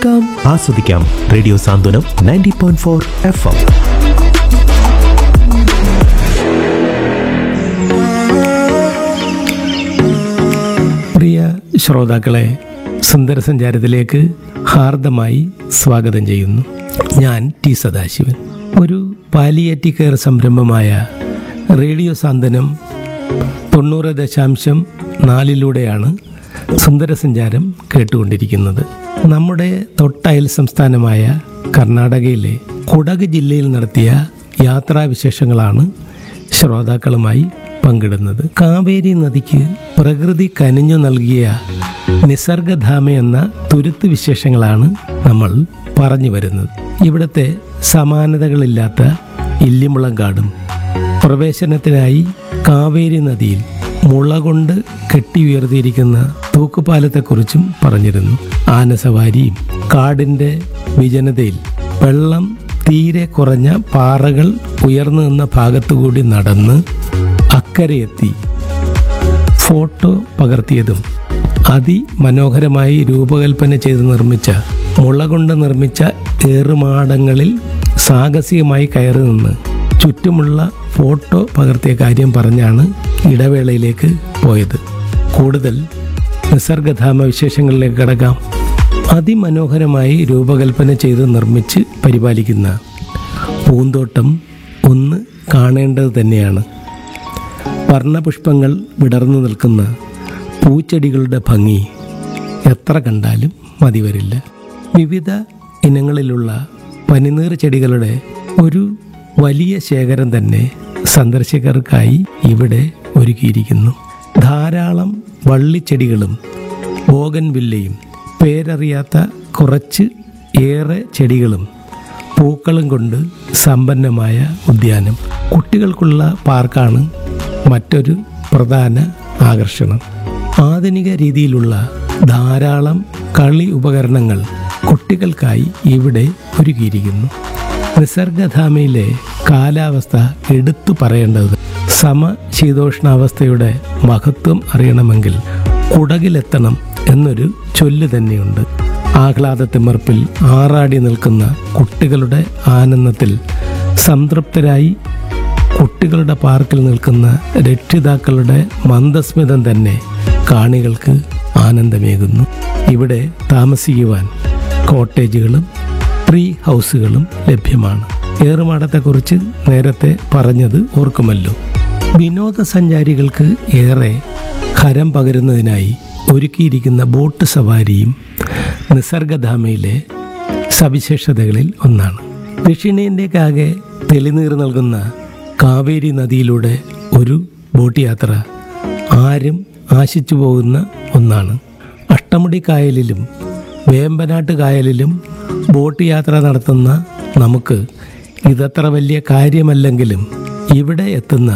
കേൾക്കാം ആസ്വദിക്കാം radio Santhwanam ninety point four F M പ്രിയ ശ്രോതാക്കളെ സുന്ദര സഞ്ചാരത്തിലേക്ക് ഹാർദമായി സ്വാഗതം ചെയ്യുന്നു ഞാൻ ടി സദാശിവൻ ഒരു പാലിയേറ്റി കെയർ സംരംഭമായ റേഡിയോ സാന്ത്വനം തൊണ്ണൂറ് ദശാംശം നാലിലൂടെയാണ് സുന്ദര സഞ്ചാരം കേട്ടുകൊണ്ടിരിക്കുന്നത് നമ്മുടെ തൊട്ടയൽ സംസ്ഥാനമായ കർണാടകയിലെ കുടക് ജില്ലയിൽ നടത്തിയ യാത്രാവിശേഷങ്ങളാണ് ശ്രോതാക്കളുമായി പങ്കിടുന്നത് കാവേരി നദിക്ക് പ്രകൃതി കനിഞ്ഞു നൽകിയ നിസർഗധാമ എന്ന തുരുത്ത് വിശേഷങ്ങളാണ് നമ്മൾ പറഞ്ഞു വരുന്നത് ഇവിടുത്തെ സമാനതകളില്ലാത്ത ഇല്ലിമുളങ്കാടും പ്രവേശനത്തിനായി കാവേരി നദിയിൽ മുള കൊണ്ട് കെട്ടി ഉയർത്തിയിരിക്കുന്ന തൂക്കുപാലത്തെക്കുറിച്ചും പറഞ്ഞിരുന്നു ആനസവാരിയും കാടിന്റെ വിജനതയിൽ വെള്ളം തീരെ കുറഞ്ഞ പാറകൾ ഉയർന്നു നിന്ന ഭാഗത്തുകൂടി നടന്ന് അക്കരയെത്തി ഫോട്ടോ പകർത്തിയതും അതിമനോഹരമായി രൂപകൽപ്പന ചെയ്ത് നിർമ്മിച്ച മുള കൊണ്ട് നിർമ്മിച്ച ഏറുമാടങ്ങളിൽ സാഹസികമായി കയറി നിന്ന് ചുറ്റുമുള്ള ഫോട്ടോ പകർത്തിയ കാര്യം പറഞ്ഞാണ് ഇടവേളയിലേക്ക് പോയത് കൂടുതൽ നിസർഗധാമ വിശേഷങ്ങളിലേക്ക് കടക്കാം അതിമനോഹരമായി രൂപകൽപ്പന ചെയ്ത് നിർമ്മിച്ച് പരിപാലിക്കുന്ന പൂന്തോട്ടം ഒന്ന് കാണേണ്ടത് തന്നെയാണ് വർണ്ണപുഷ്പങ്ങൾ വിടർന്നു നിൽക്കുന്ന പൂച്ചെടികളുടെ ഭംഗി എത്ര കണ്ടാലും മതി വരില്ല വിവിധ ഇനങ്ങളിലുള്ള പനിനീർ ചെടികളുടെ ഒരു വലിയ ശേഖരം തന്നെ സന്ദർശകർക്കായി ഇവിടെ ഒരുക്കിയിരിക്കുന്നു ധാരാളം വള്ളിച്ചെടികളും ബോഗൻവില്ലയും പേരറിയാത്ത കുറച്ച് ഏറെ ചെടികളും പൂക്കളും കൊണ്ട് സമ്പന്നമായ ഉദ്യാനം കുട്ടികൾക്കുള്ള പാർക്കാണ് മറ്റൊരു പ്രധാന ആകർഷണം ആധുനിക രീതിയിലുള്ള ധാരാളം കളി ഉപകരണങ്ങൾ കുട്ടികൾക്കായി ഇവിടെ ഒരുക്കിയിരിക്കുന്നു നിസർഗധാമയിലെ കാലാവസ്ഥ എടുത്തു പറയേണ്ടത് സമശീതോഷ്ണാവസ്ഥയുടെ മഹത്വം അറിയണമെങ്കിൽ കുടകിലെത്തണം എന്നൊരു ചൊല്ല് തന്നെയുണ്ട് ആഹ്ലാദത്തിമർപ്പിൽ ആറാടി നിൽക്കുന്ന കുട്ടികളുടെ ആനന്ദത്തിൽ സംതൃപ്തരായി കുട്ടികളുടെ പാർക്കിൽ നിൽക്കുന്ന രക്ഷിതാക്കളുടെ മന്ദസ്മിതം തന്നെ കാണികൾക്ക് ആനന്ദമേകുന്നു ഇവിടെ താമസിക്കുവാൻ കോട്ടേജുകളും ട്രീ ഹൗസുകളും ലഭ്യമാണ് ഏറുമാടത്തെക്കുറിച്ച് നേരത്തെ പറഞ്ഞത് ഓർക്കുമല്ലോ വിനോദസഞ്ചാരികൾക്ക് ഏറെ ഹരം പകരുന്നതിനായി ഒരുക്കിയിരിക്കുന്ന ബോട്ട് സവാരിയും നിസർഗധാമയിലെ സവിശേഷതകളിൽ ഒന്നാണ് ദക്ഷിണേന്ത്യക്കാകെ തെളിനീർ നൽകുന്ന കാവേരി നദിയിലൂടെ ഒരു ബോട്ട് യാത്ര ആരും ആശിച്ചു പോകുന്ന ഒന്നാണ് അഷ്ടമുടി കായലിലും വേമ്പനാട്ട് കായലിലും ബോട്ട് യാത്ര നടത്തുന്ന നമുക്ക് ഇതത്ര വലിയ കാര്യമല്ലെങ്കിലും ഇവിടെ എത്തുന്ന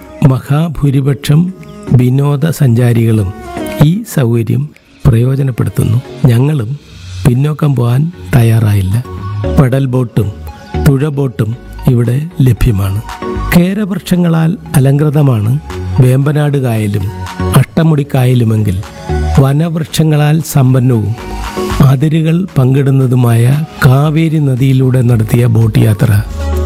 മഹാഭൂരിപക്ഷം വിനോദസഞ്ചാരികളും ഈ സൗകര്യം പ്രയോജനപ്പെടുത്തുന്നു ഞങ്ങളും പിന്നോക്കം പോകാൻ തയ്യാറായില്ല പെഡൽ ബോട്ടും തുഴ ബോട്ടും ഇവിടെ ലഭ്യമാണ് കേരവൃക്ഷങ്ങളാൽ അലങ്കൃതമാണ് വേമ്പനാട് കായലും അഷ്ടമുടി കായലുമെങ്കിൽ വനവൃക്ഷങ്ങളാൽ സമ്പന്നവും അതിരുകൾ പങ്കിടുന്നതുമായ കാവേരി നദിയിലൂടെ നടത്തിയ ബോട്ട് യാത്ര